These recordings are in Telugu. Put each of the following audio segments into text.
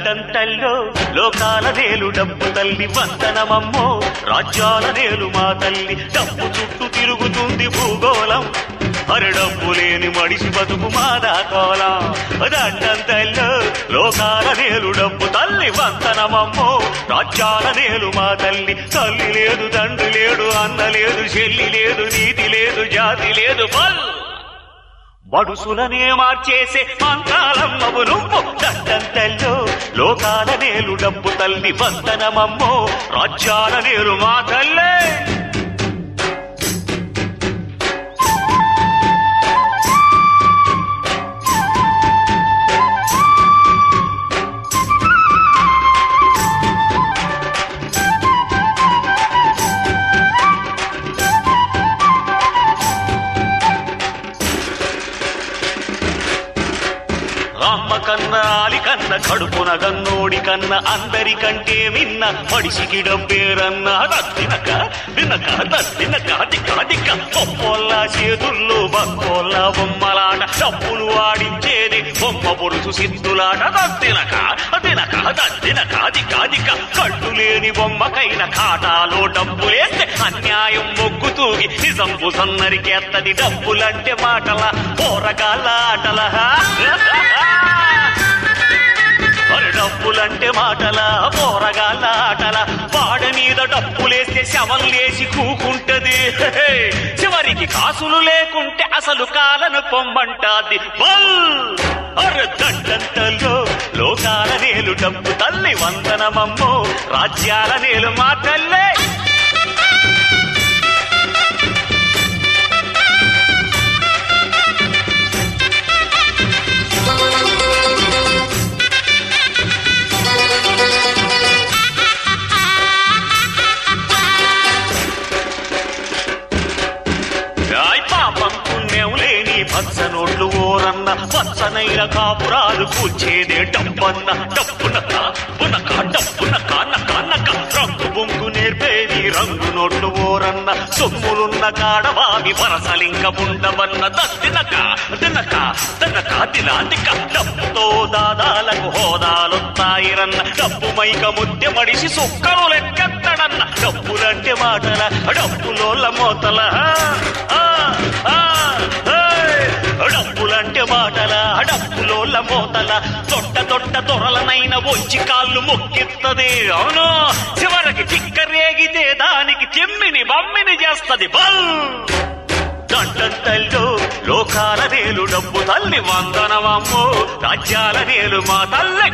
దండంతల్లో లోకాల నేలు డబ్బు తల్లి వందనమమ్మో రాజ్యాల నేలు మా తల్లి డబ్బు చుట్టూ తిరుగుతుంది భూగోళం అరే డబ్బు లేని మడిసి బతుకు మాదాకోలం దండంతల్లో లోకాల నేలు డబ్బు తల్లి వందనమమ్మో రాజ్యాల నేలు మా తల్లి తల్లి లేదు తండ్రి లేడు అన్న లేదు చెల్లి లేదు నీతి లేదు జాతి లేదు బల్ బడుసులనే మార్చేసే మంత్రాలమ్మవు నువ్వు దండంతల్లో లోకాల నేలు డబ్బు తల్లి వందనమమ్మో రాజ్యాల నేలు మా తల్లే అమ్మ కన్న ఆలి కన్న కడుపున గన్నోడి కన్న అందరికంటే మిన్న మడిసికి డబ్బేరన్న తినక తినక తినక దిక్క దిక్క బొమ్మల చేతుల్లో బొమ్మల బొమ్మలాట డబ్బులు ఆడించేది బొమ్మ పొరుసు సిద్ధులాట తినక తినక తినక దిక్క దిక్క కళ్ళు లేని బొమ్మకైన ఖాతాలో డబ్బులేస్తే అన్యాయం మొగ్గు తూగి నిజంబు సన్నరికేత్తది డబ్బులంటే మాటల పోరగాళ్ళ ఆటల మరి డబ్బులంటే మాటల పోరగాళ్ళ ఆటల వాడ మీద డబ్బులేస్తే శవం లేచి కూకుంటది హే! చివరికి కాసులు లేకుంటే అసలు కాలను పొమ్మంటాది బల్ అరే దండంతలో లోకాల నేలు డబ్బు తల్లి వందనమమ్మో రాజ్యాల నేలు మా తల్లే రాయ్ పాపం పుణ్యం లేని పచ్చ నోట్లు ఓరన్న పచ్చనైన కాపురాలు కూల్చేదే డబ్బన్న డబ్బునక పునక డబ్బునక నక నక రంగు బొంగు నేర్పేది రంగు నోట్లు ఓరన్న సొమ్ములున్న కాడవావి వరసలింక ఉండవన్న తినక తినక తినక తినాదిక డబ్బుతో దాదాలకు హోదాలొత్తాయిరన్న డబ్బు మైక ముద్దె మడిసి సుక్కలు లెక్కెత్తడన్న డబ్బులంటే మాటల డబ్బులోళ్ళ మోతల ఆ, ఆ, ఏయ్! డబ్బులంటే మాటల డబ్బులోళ్ళ మోతల తొట్ట తొట్ట తొరలనైన వచ్చి కాళ్ళు మొక్కిత్తది అవును చివరికి చిక్కరేగితే దానికి చెమ్మిని బమ్మిని చేస్తది బల్ దండంతల్లో లోకాల నేలు డబ్బు తల్లి వందనమమ్మో రాజ్యాల నేలు మా తల్లి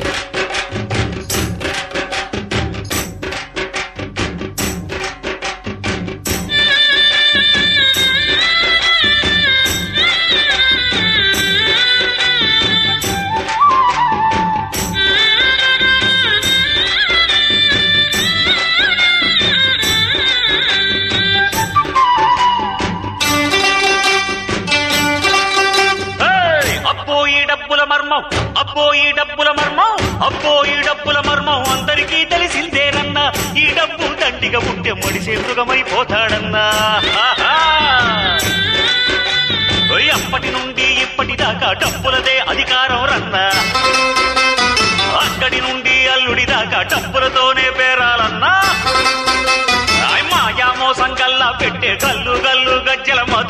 ఏయ్! అబ్బో ఈ డబ్బుల మర్మం అబ్బో ఈ డబ్బుల మర్మం అబ్బో ఈ డబ్బుల మర్మం అందరికీ తెలిసిందేనన్నా ఈ డబ్బు దండిగా ఉంటే మడిసే మృగమైపోతాడన్నా ఆహా! ఓయ్ అప్పటి నుండి ఇప్పటిదాకా డబ్బులదే అధికారం రన్నా అక్కడి నుండి అల్లుడి దాకా డబ్బులతోనే పేరాలన్నా ఆయ్ మాయా మోసం కల్లా పెట్టే గల్లు గల్లు గజ్జల మోత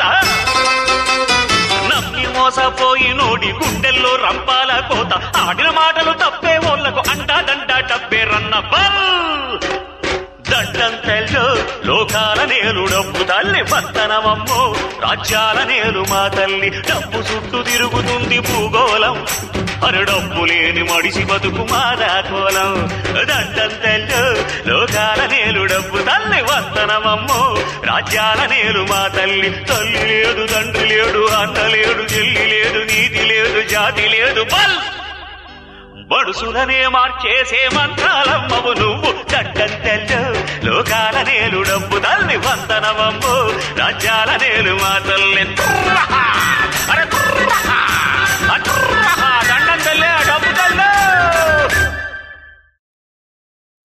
నమ్మి మోసపోయి నోడి గుండెల్లో రంపాల కోత ఆడిన మాటలు తప్పే ఓళ్లకు అంటాదంట డబ్బే రన్న బల్ దండంతెల్లో లోకాల నేలు డబ్బు తల్లి వందనమమ్మో రాజ్యాల నేలు మా తల్లి డబ్బు చుట్టూ తిరుగుతుంది భూగోళం అరు డబ్బు లేని మడిసి బతుకు మాదాకోలం దండంతెల్లో లోకాల నేలు డబ్బు తల్లి వందనమమ్మో రాజ్యాల నేలు మా తల్లి తల్లి లేదు తండ్రి లేడు అన్న లేడు చెల్లి లేదు నీతి లేదు జాతి లేదు బల్ బడుసులనే మార్చేసే మంత్రాలమ్మవు నువ్వు దండంతెల్లో లోకాల నేలు డబ్బు తల్లి వందనమమ్ము రాజ్యాల నేలు మా తల్లి తుర్రహ! అరే తుర్రహ! అటుర్రహ!